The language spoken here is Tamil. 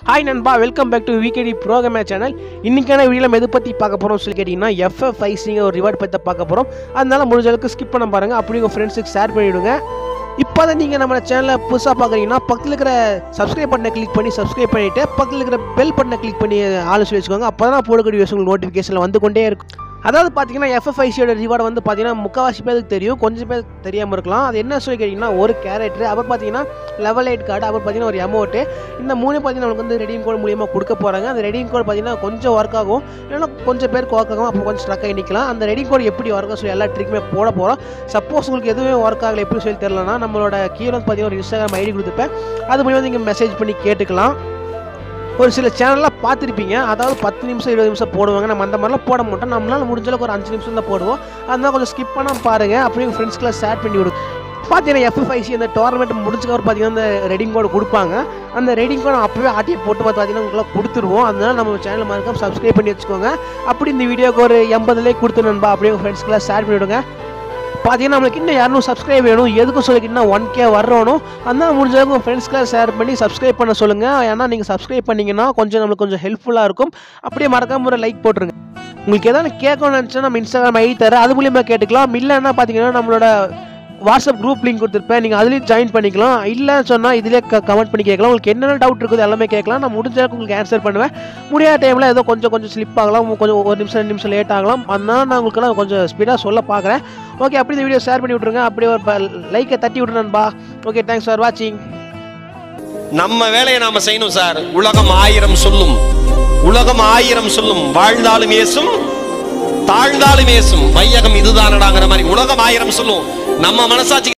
ஹாய் நண்பா welcome back to VKD program channel இன்னைக்கான வீடியோ நம்ம எது பற்றி பார்க்க போகிறோம் சொல்லி கேட்டிங்கன்னா எஃப்எஃப்ஐசிங்க ஒரு ரிவார்ட் பற்றி பார்க்க போகிறோம் அதனால முடிஞ்ச அளவுக்கு ஸ்கிப் பண்ண பாருங்க அப்படி உங்கள் ஃப்ரெண்ட்ஸுக்கு ஷேர் பண்ணிவிடுங்க இப்போ தான் நீங்கள் நம்ம சேனலை புதுசாக பார்க்குறீங்கன்னா பக்கத்தில் இருக்கிற சப்ஸ்கிரைப் பட்டனை கிளிக் பண்ணி சப்ஸ்கிரைப் பண்ணிவிட்டு பக்கத்தில் இருக்கிற பெல் பட்டனை கிளிக் பண்ணி ஆளு சொல்லி வச்சுக்கோங்க அப்போ தான் நான் போடக்கூடிய வீடியோஸ் உங்களுக்கு நோட்டிஃபிகேஷனில் வந்து கொண்டே இருக்கும் அதாவது பார்த்தீங்கன்னா எஃப்எஃப்ஐசியோட ரிவார்டு வந்து பார்த்தீங்கன்னா முக்கால்வாசி பேருக்கு தெரியும் கொஞ்சம் பேர் தெரியாமல் இருக்கலாம் அது என்ன சொல்லி கேட்டிங்கன்னா ஒரு கேரக்டர் அப்புறம் பார்த்தீங்கன்னா லெவல் எயிட் கார்டு அப்புறம் பார்த்தீங்கன்னா ஒரு அமௌண்ட்டு இந்த மூணு பார்த்தீங்கன்னா நமக்கு வந்து ரெடீம் கோட் மூலியமாக கொடுக்க போகிறாங்க அந்த ரெடீம் கோட் பார்த்தீங்கன்னா கொஞ்சம் ஒர்க் ஆகும் இல்லைன்னா கொஞ்சம் பேருக்கு ஒர்க் ஆகும் அப்போ கொஞ்சம் ஸ்ட்ரக் ஆகி நிற்கலாம் அந்த ரெடீம் கோட் எப்படி ஒர்க் ஆகும் சொல்லி எல்லா ட்ரிக்குமே போட போகிறோம் சப்போஸ் உங்களுக்கு எதுவுமே ஒர்க் ஆகலை எப்படி சொல்லி தெரியலனா நம்மளோட கீழே வந்து பார்த்தீங்கன்னா ஒரு இன்ஸ்டாகிராம் ஐடி கொடுத்துருப்பேன் அது மூலியமாக நீங்கள் மெசேஜ் பண்ணி கேட்டுக்கலாம் ஒரு சில சேனல்லாம் பார்த்துருப்பீங்க அதாவது பத்து நிமிஷம் இருபது நிமிஷம் போடுவாங்க நம்ம அந்த மாதிரிலாம் போட மாட்டோம் நம்மளால முடிஞ்ச அளவுக்கு ஒரு அஞ்சு நிமிஷம் தான் போடுவோம் அதனால கொஞ்சம் ஸ்கிப் பண்ணால் பாருங்கள் அப்படியே உங்கள் ஃப்ரெண்ட்ஸ்க்குலாம் ஷேர் பண்ணி விடுங்க பார்த்தீங்கன்னா எஃப்எஃப்ஐசி அந்த டோர்னமெண்ட் முடிஞ்சக்கப்புறம் பார்த்தீங்கன்னா அந்த ரெடிங் கோடு கொடுப்பாங்க அந்த ரெடிங் கோடு அப்போவே ஆட்டியை போட்டு பார்த்து பார்த்தீங்கன்னா உங்களுக்கு கொடுத்துருவோம் அதனால நம்ம சேனல் மறக்காம சப்ஸ்கிரைப் பண்ணி வச்சுக்கோங்க அப்படி இந்த வீடியோக்கு ஒரு எண்பது லைக் கொடுத்து நண்பா அப்படியே உங்கள் ஃப்ரெண்ட்ஸ்க்குலாம் ஷேர் பண்ணிவிடுங்க பார்த்தீங்கன்னா நம்மளுக்கு இன்னும் இரநூறு சப்ஸ்கிரைப் வேணும் எதுக்கும் சொல்லிக்கிட்டா ஒன் கே வரணும் அதனால் முடிஞ்ச அளவுக்கு உங்கள் ஃப்ரெண்ட்ஸ்க்குலாம் ஷேர் பண்ணி சப்ஸ்கிரைப் பண்ண சொல்லுங்கள் ஏன்னா நீங்கள் சப்ஸ்கிரைப் பண்ணிங்கன்னா கொஞ்சம் நம்மளுக்கு கொஞ்சம் ஹெல்ப்ஃபுல்லாக இருக்கும் அப்படியே மறக்காம ஒரு லைக் போட்டுருங்க உங்களுக்கு எதாவது கேட்கணும்னு நினச்சா நம்ம இன்ஸ்டாகிராம் ஐடி தரேன் அது மூலியமாக கேட்டுக்கலாம் இல்லைன்னா பார்த்தீங்கன்னா நம்மளோட வாட்ஸ்அப் குரூப் லிங்க் கொடுத்துருப்பேன் நீங்கள் அதுலேயும் ஜாயின் பண்ணிக்கலாம் இல்லைன்னு சொன்னால் இதிலே கமெண்ட் பண்ணி கேட்கலாம் உங்களுக்கு என்னென்ன டவுட் இருக்குது எல்லாமே கேட்கலாம் நான் முடிஞ்ச அளவுக்கு உங்களுக்கு ஆன்சர் பண்ணுவேன் முடியாத டைமில் ஏதோ கொஞ்சம் கொஞ்சம் ஸ்லிப் ஆகலாம் கொஞ்சம் ஒரு நிமிஷம் ரெண்டு நிமிஷம் லேட் ஆகலாம் அதனால் நான் உங்களுக்கு கொஞ்சம் ஸ்பீடாக சொல்ல பார்க்குறேன் ஓகே அப்படி இந்த வீடியோ ஷேர் பண்ணி விட்ருங்க அப்படியே ஒரு லைக்கை தட்டி விட்ரு நண்பா ஓகே தேங்க்ஸ் ஃபார் வாட்சிங் நம்ம வேலையை நாம செய்யணும் சார் உலகம் ஆயிரம் சொல்லும் உலகம் ஆயிரம் சொல்லும் வாழ்ந்தாலும் ஏசும் தாழ்ந்தாலும் ஏசும் வையகம் இதுதானடாங்கிற மாதிரி உலகம் ஆயிரம் சொல்லும் நம்ம மனசாட்சி